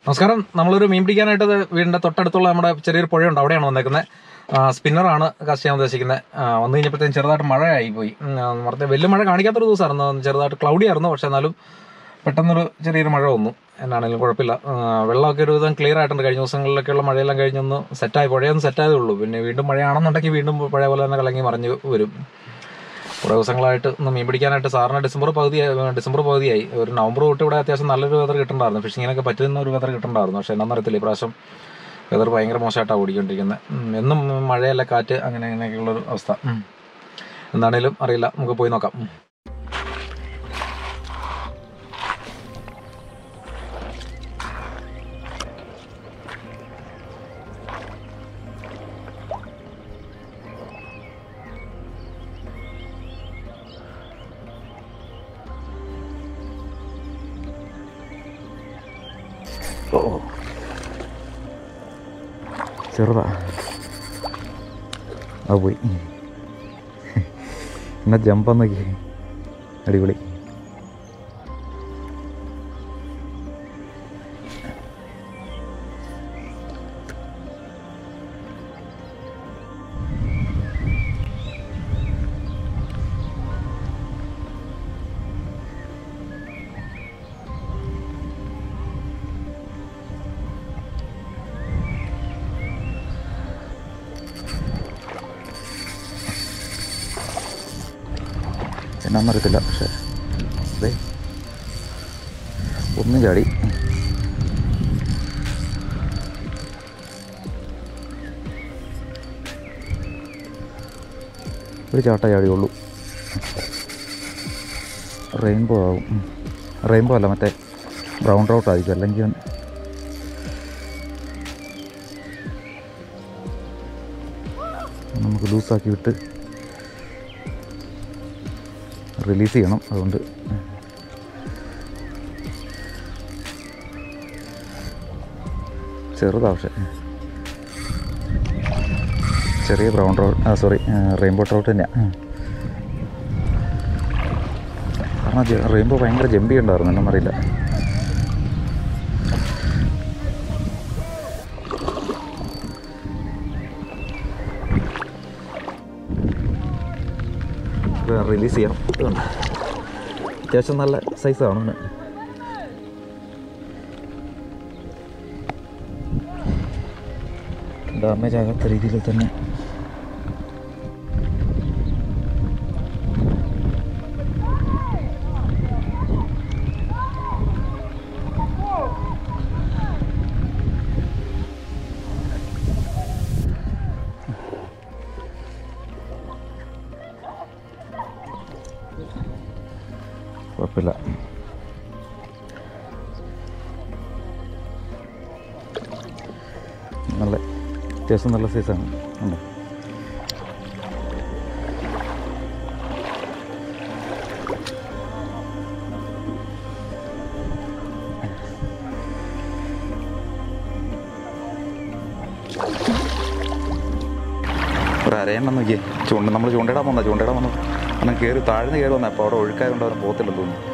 നമസ്കാരം നമ്മളൊരു മീൻ പിടിക്കാനായിട്ട് ദേ വീടിന്റെ തൊട്ടടുത്തുള്ള നമ്മുടെ ചെറിയൊരു പുഴയുണ്ട് അവിടെയാണ് വന്നേക്കുന്നത് സ്പിന്നറാണ് കാസ്റ്റ് ചെയ്യാൻ ഉദ്ദേശിക്കുന്നത് വന്നു കഴിഞ്ഞപ്പോഴത്തേക്കും ചെറുതായിട്ട് മഴയായി പോയി ഉം, ആ, മറത്തെ വലിയ മഴ കാണിക്കാത്തൊരു ദിവസമായിരുന്നു ചെറുതായിട്ട് ക്ലൗഡി ആയിരുന്നു പക്ഷെ എന്നാലും പെട്ടെന്നൊരു ചെറിയൊരു മഴ വന്നു എന്നാണെങ്കിലും കുഴപ്പമില്ല ആ, വെള്ളമൊക്കെ ഒരു വിധം ക്ലിയർ ആയിട്ടുണ്ട് കഴിഞ്ഞ ദിവസങ്ങളിലൊക്കെയുള്ള മഴയെല്ലാം കഴിഞ്ഞൊന്ന് സെറ്റായി പുഴയൊന്ന് സെറ്റായതേ ഉള്ളൂ പിന്നെ വീണ്ടും മഴയാണെന്നുണ്ടെങ്കിൽ വീണ്ടും പഴയ പോലെ തന്നെ കലങ്ങി മറിഞ്ഞ് വരും കുറേ ദിവസങ്ങളായിട്ട് ഒന്ന് മീൻ പിടിക്കാനായിട്ട് സാറിന് ഡിസംബർ പകുതി ഡിസംബർ പകുതിയായി ഒരു നവംബർ തൊട്ട് ഇവിടെ അത്യാവശ്യം നല്ലൊരു വെതർ കിട്ടുന്നുണ്ടായിരുന്നു ഫിഷിങ്ങിനൊക്കെ പറ്റുന്ന ഒരു വെതർ കിട്ടുന്നുണ്ടായിരുന്നു പക്ഷേ എന്നാന്നറിയത്തില്ല ഇപ്രാവശ്യം വെതർ ഭയങ്കര മോശമായിട്ടാണ് ഓടിക്കൊണ്ടിരിക്കുന്നത് ഉം, എന്നും മഴയല്ല കാറ്റ് അങ്ങനെ അങ്ങനെയൊക്കെയുള്ളൊരു അവസ്ഥ ഉം. എന്താണേലും അറിയില്ല നമുക്ക് പോയി നോക്കാം ഉം. ഓ ചെറുതാ ആ പോയി എന്നാ ജമ്പന്നൊക്കെ അടിപൊളി എന്നാന്നറിയത്തില്ല പക്ഷേ ദേ ഒന്നും ചാടി ഒരു ചാട്ട ചാടിയുള്ളൂ റെയിൻബോ ആവും റെയിൻബോ അല്ല മറ്റേ ബ്രൗൺ റൗട്ട് ആയിരിക്കും അല്ലെങ്കിൽ നമുക്ക് ലൂസാക്കി വിട്ട് റിലീസ് ചെയ്യണം അതുകൊണ്ട് ചെറുതാ പക്ഷെ ചെറിയ ബ്രൗൺ റോഡ് ആ സോറി റെയിൻബോ ട്രൗട്ട് തന്നെയാണ് കാരണം ജ- റെയിൻബോ ഭയങ്കര ജമ്പി ഉണ്ടായിരുന്നു എന്നറിയില്ല റിലീസ് ചെയ്യാം ഇതുണ്ട് അത്യാവശ്യം നല്ല സൈസാണ് ഇവന്. ഡാമേജ് ആകാത്ത രീതിയിൽ തന്നെ കുഴപ്പമില്ല നല്ല അത്യാവശ്യം നല്ല സൈസാണ് ഉണ്ടോ ഒരു അരയെണ്ണം നോക്കിയേ ചൂണ്ട നമ്മൾ ചൂണ്ടയിടാൻ വന്ന ചൂണ്ടയിടാൻ വന്നു അന്ന് കയറി താഴ്ന്ന് കയറി വന്ന അപ്പോൾ അവിടെ ഒഴുക്കായതുകൊണ്ട് അവന് പോകത്തില്ലെന്ന് തോന്നുന്നു